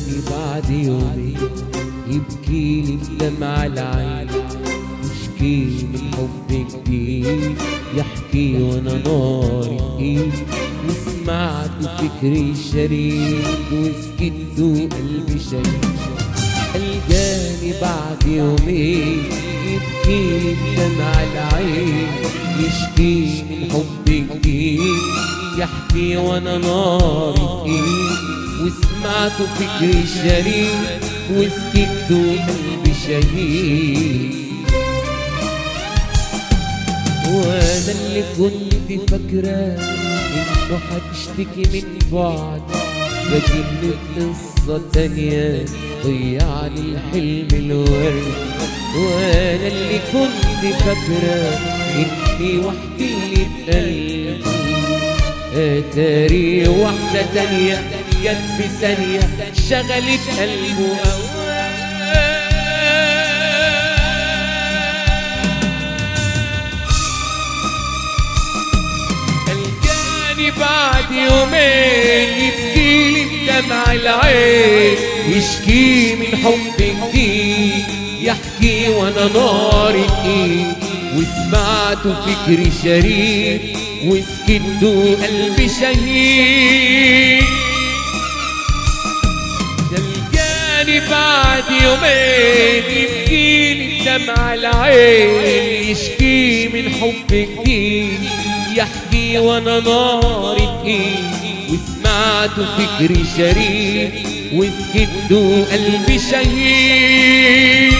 جاني بعد يومين يبكي لي بدمع العين يشكي من حب جديد يحكي وانا ناري ايد وسمعت فكري شريك وسكت وقلبي شهيد الجاني بعد يومين يبكي لي بدمع العين يشكي من حب جديد يحكي وانا ناري ايد وسمعت فكري شريك وسكت وقلبي شهيد وانا اللي كنت فاكراه انه هتشتكي من بعد بجيب قصة تانية ضيعني الحلم الورد وانا اللي كنت فاكراه اني وحدي اللي بقلبي اتاري واحدة تانية جت في ثانية شغلت قلبه الجاني بعد يومين يبكيلي بدمع العين يشكي من حب جديد يحكي وانا ناري ايد وسمعت فكري شريك وسكت وقلبي شهيد جلجاني بعد يومين يبكيلي بدمع العين يشكي من حب جديد يحكي وانا ناري ايد وسمعت فكري شريك وسكت وقلبي شهيد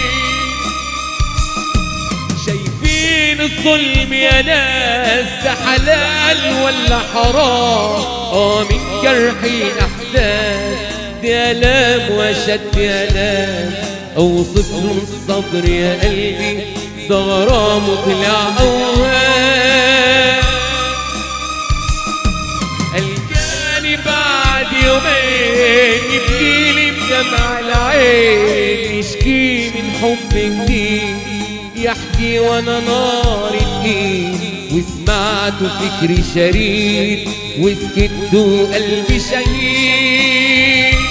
شايفين الظلم يا ناس ده حلال ولا حرام اه من جرحي احساس دي الام واشد الام اوصف له الصبر يا قلبي ده غرام وطلع اوهام الجاني بعد يومين يبكيلي بدمع العين يشكي من حب جديد يحكي وانا ناري الايد وسمعت فكري شريد وسكت وقلبي شهيد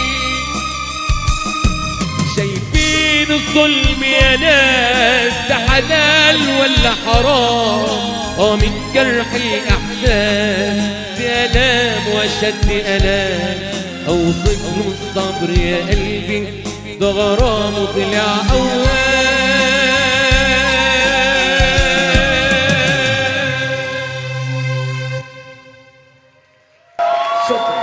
شايفين الظلم يا ناس ده حلال ولا حرام اه من جرح الاحساس بألام وشد ألام أوصف له الصبر يا قلبي ده غرام طلع أوام شكرا